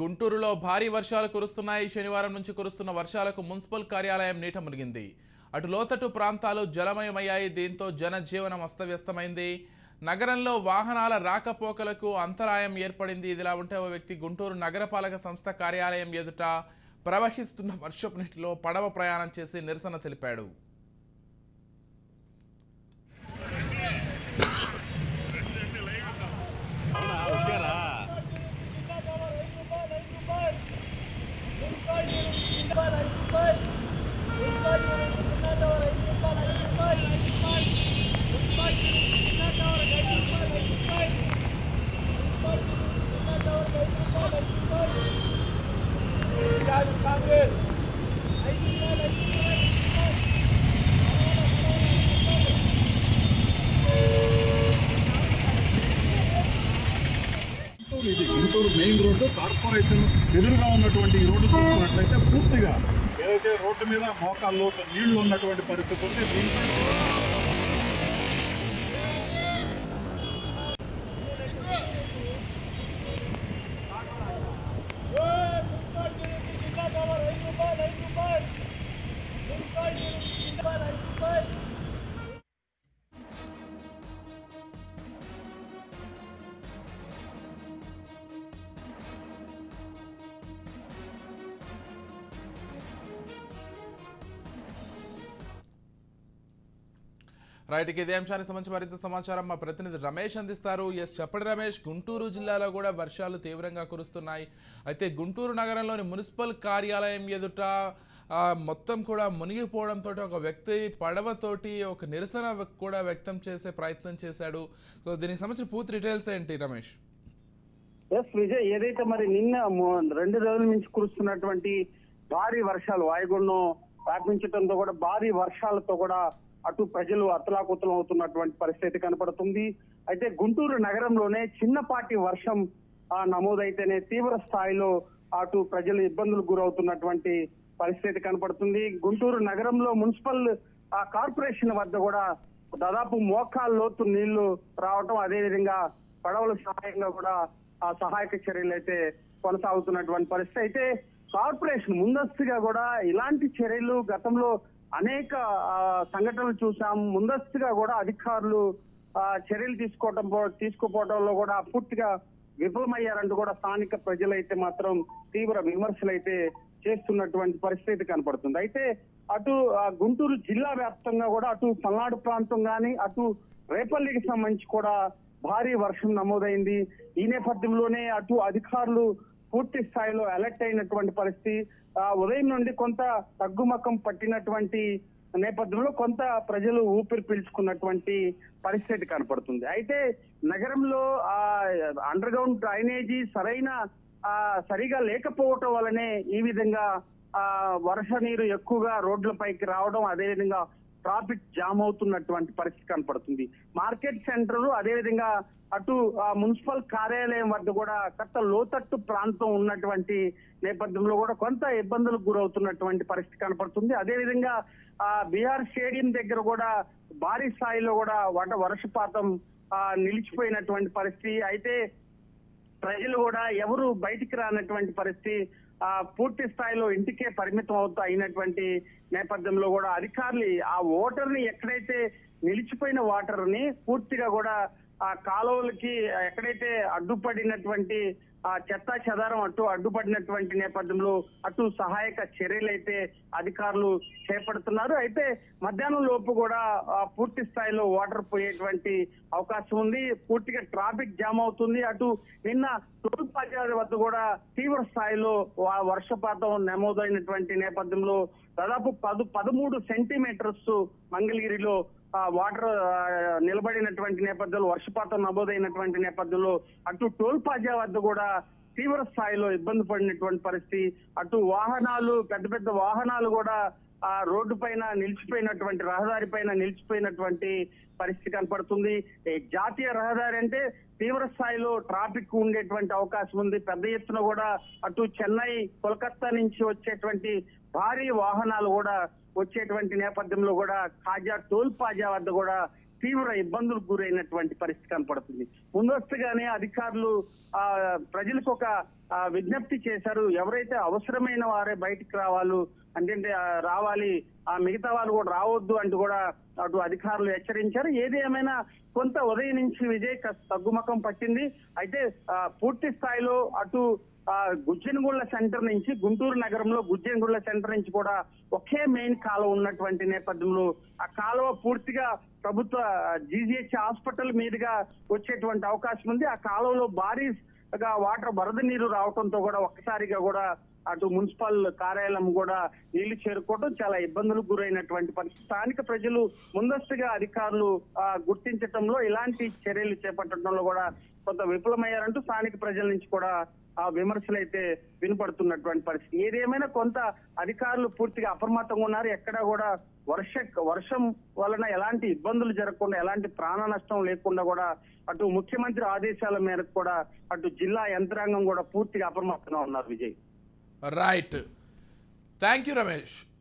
గుంటూరులో భారీ వర్షాలు కురుస్తున్నాయి శనివారం నుంచి కురుస్తున్న వర్షాలకు మున్సిపల్ కార్యాలయం నీట మునిగింది అటు లోతట్టు ప్రాంతాలు జలమయమయ్యాయి దీంతో జనజీవనం అస్తవ్యస్తమైంది నగరంలో వాహనాల రాకపోకలకు అంతరాయం ఏర్పడింది ఇదిలా ఉంటే ఓ వ్యక్తి గుంటూరు నగరపాలక సంస్థ కార్యాలయం ఎదుట ప్రవహిస్తున్న వర్షపు నీటిలో పడవ ప్రయాణం చేసి నిరసన తెలిపాడు వచ్చారా గుంటూరు ఇది గుంటూరు మెయిన్ రోడ్డు కార్పొరేషన్ ఎదురుగా ఉన్నటువంటి ఈ రోడ్డు చూసుకున్నట్లయితే పూర్తిగా ఏదైతే రోడ్డు మీద మోకాల్లో నీళ్లు ఉన్నటువంటి పరిస్థితి ఉంది దీంట్లో రైట్ ఇక ఇదే అంశానికి సంబంధించి మరింత సమాచారం మా ప్రతినిధి రమేష్ అందిస్తారు ఎస్ చెప్పండి రమేష్ గుంటూరు జిల్లాలో కూడా వర్షాలు తీవ్రంగా కురుస్తున్నాయి అయితే గుంటూరు నగరంలోని మున్సిపల్ కార్యాలయం ఎదుట ఆ, మొత్తం కూడా మునిగిపోవడంతో ఒక వ్యక్తి పడవతోటి ఒక నిరసన వ్య- కూడా వ్యక్తం చేసే ప్రయత్నం చేశాడు సో దీనికి సంబంధించిన పూర్తి డీటెయిల్స్ ఏంటి రమేష్ ఎస్ విజయ్ ఏదైతే మరి నిన్న మొ- రెండు రోజుల నుంచి కురుస్తున్నటువంటి భారీ వర్షాలు వాయుగుండం వ్యాపించడంతో కూడా భారీ వర్షాలతో కూడా అటు ప్రజలు అతలాకుతలం అవుతున్నటువంటి పరిస్థితి కనపడుతుంది అయితే గుంటూరు నగరంలోనే చిన్నపాటి వర్షం ఆ, నమోదైతేనే తీవ్ర స్థాయిలో అటు ప్రజలు ఇబ్బందులు గురవుతున్నటువంటి పరిస్థితి కనపడుతుంది గుంటూరు నగరంలో మున్సిపల్ ఆ, కార్పొరేషన్ వద్ద కూడా దాదాపు మోకాళ్ళ లోతు నీళ్లు రావటం అదేవిధంగా పడవల సహాయంగా కూడా ఆ సహాయక చర్యలు అయితే కొనసాగుతున్నటువంటి పరిస్థితి అయితే కార్పొరేషన్ ముందస్తుగా కూడా ఇలాంటి చర్యలు గతంలో అనేక ఆ, సంఘటనలు చూసాం ముందస్తుగా కూడా అధికారులు ఆ, చర్యలు తీసుకోవటం పో- తీసుకుపోవడంలో కూడా పూర్తిగా విఫలమయ్యారంటూ కూడా స్థానిక ప్రజలైతే మాత్రం తీవ్ర విమర్శలు అయితే చేస్తున్నటువంటి పరిస్థితి కనపడుతుంది అయితే అటు ఆ, గుంటూరు జిల్లా వ్యాప్తంగా కూడా అటు పల్నాడు ప్రాంతం గాని అటు రేపల్లికి సంబంధించి కూడా భారీ వర్షం నమోదైంది ఈ నేపథ్యంలోనే అటు అధికారులు పూర్తి స్థాయిలో అలర్ట్ అయినటువంటి పరిస్థితి ఆ, ఉదయం నుండి కొంత తగ్గుమకం పట్టినటువంటి నేపథ్యంలో కొంత ప్రజలు ఊపిరి పీల్చుకున్నటువంటి పరిస్థితి కనపడుతుంది అయితే నగరంలో ఆ అండర్ గ్రౌండ్ డ్రైనేజీ సరైన ఆ సరిగా లేకపోవటం వల్లనే ఈ విధంగా ఆ వర్ష నీరు ఎక్కువగా రోడ్లపైకి రావడం అదేవిధంగా ట్రాఫిక్ జామ్ అవుతున్నటువంటి పరిస్థితి కనపడుతుంది మార్కెట్ సెంటర్ అదేవిధంగా అటు ఆ మున్సిపల్ కార్యాలయం వద్ద కూడా కొత్త లోతట్టు ప్రాంతం ఉన్నటువంటి నేపథ్యంలో కూడా కొంత ఇబ్బందులకు గురవుతున్నటువంటి పరిస్థితి కనపడుతుంది అదేవిధంగా ఆ బీహార్ స్టేడియం దగ్గర కూడా భారీ స్థాయిలో కూడా వట వర్షపాతం ఆ నిలిచిపోయినటువంటి పరిస్థితి అయితే ప్రజలు కూడా ఎవరు బయటికి రానటువంటి పరిస్థితి ఆ పూర్తి స్థాయిలో ఇంటికే పరిమితం అవుతూ అయినటువంటి నేపథ్యంలో కూడా అధికారులు ఆ ఓటర్ ని ఎక్కడైతే నిలిచిపోయిన వాటర్ ని పూర్తిగా కూడా ఆ కాలువలకి ఎక్కడైతే అడ్డుపడినటువంటి ఆ చెత్త చెదారం అటు అడ్డుపడినటువంటి నేపథ్యంలో అటు సహాయక చర్యలు అయితే అధికారులు చేపడుతున్నారు అయితే మధ్యాహ్నం లోపు కూడా ఆ, పూర్తి స్థాయిలో వాటర్ పోయేటువంటి అవకాశం ఉంది పూర్తిగా ట్రాఫిక్ జామ్ అవుతుంది అటు నిన్న టోల్ ప్లాజా వద్ద కూడా తీవ్ర స్థాయిలో వా- వర్షపాతం నమోదైనటువంటి నేపథ్యంలో దాదాపు పదు పదమూడు సెంటీమీటర్స్ మంగళగిరిలో ఆ, వాటర్ ఆ, నిలబడినటువంటి నేపథ్యంలో వర్షపాతం నమోదైనటువంటి నేపథ్యంలో అటు టోల్ ప్లాజా వద్ద కూడా తీవ్ర స్థాయిలో ఇబ్బంది పడినటువంటి పరిస్థితి అటు వాహనాలు పెద్ద పెద్ద వాహనాలు కూడా ఆ రోడ్డు పైన నిలిచిపోయినటువంటి రహదారి పైన నిలిచిపోయినటువంటి పరిస్థితి కనపడుతుంది ఈ జాతీయ రహదారి అంటే తీవ్ర స్థాయిలో ట్రాఫిక్ ఉండేటువంటి అవకాశం ఉంది పెద్ద ఎత్తున కూడా అటు చెన్నై కోల్కతా నుంచి వచ్చేటువంటి భారీ వాహనాలు కూడా వచ్చేటువంటి నేపథ్యంలో కూడా ఖాజా టోల్ ప్లాజా వద్ద కూడా తీవ్ర ఇబ్బందులకు గురైనటువంటి పరిస్థితి కనపడుతుంది ముందస్తుగానే అధికారులు ఆ ప్రజలకు ఒక ఆ, విజ్ఞప్తి చేశారు ఎవరైతే అవసరమైన వారే బయటికి రావాలి అంటే ఆ, రావాలి ఆ మిగతా వాళ్ళు కూడా రావద్దు అంటూ కూడా అటు అధికారులు హెచ్చరించారు ఏది ఏమైనా కొంత ఉదయం నుంచి విజయ్ కాస్త తగ్గుముఖం పట్టింది అయితే ఆ, పూర్తి స్థాయిలో అటు ఆ గుజ్జనగుళ్ళ సెంటర్ నుంచి గుంటూరు నగరంలో గుజ్జనగుళ్ళ సెంటర్ నుంచి కూడా ఒకే మెయిన్ కాలువ ఉన్నటువంటి నేపథ్యంలో ఆ కాలువ పూర్తిగా ప్రభుత్వ జీజీహెచ్ హాస్పిటల్ మీదుగా వచ్చేటువంటి అవకాశం ఉంది ఆ కాలువలో భారీగా వాటర్ వరద నీరు రావడంతో కూడా ఒక్కసారిగా కూడా అటు మున్సిపల్ కార్యాలయం కూడా నీళ్లు చేరుకోవడం చాలా ఇబ్బందులకు గురైనటువంటి పరిస్థితి స్థానిక ప్రజలు ముందస్తుగా అధికారులు ఆ, గుర్తించటంలో ఇలాంటి చర్యలు చేపట్టడంలో కూడా కొంత విఫలమయ్యారంటూ స్థానిక ప్రజల నుంచి కూడా ఆ విమర్శలు అయితే వినపడుతున్నటువంటి పరిస్థితి ఏదేమైనా కొంత అధికారులు పూర్తిగా అప్రమత్తంగా ఉన్నారు ఎక్కడ కూడా వర్ష వర్షం వలన ఎలాంటి ఇబ్బందులు జరగకుండా ఎలాంటి ప్రాణ నష్టం లేకుండా కూడా అటు ముఖ్యమంత్రి ఆదేశాల మేరకు కూడా అటు జిల్లా యంత్రాంగం కూడా పూర్తిగా అప్రమత్తంగా ఉన్నారు Vijay right thank you Ramesh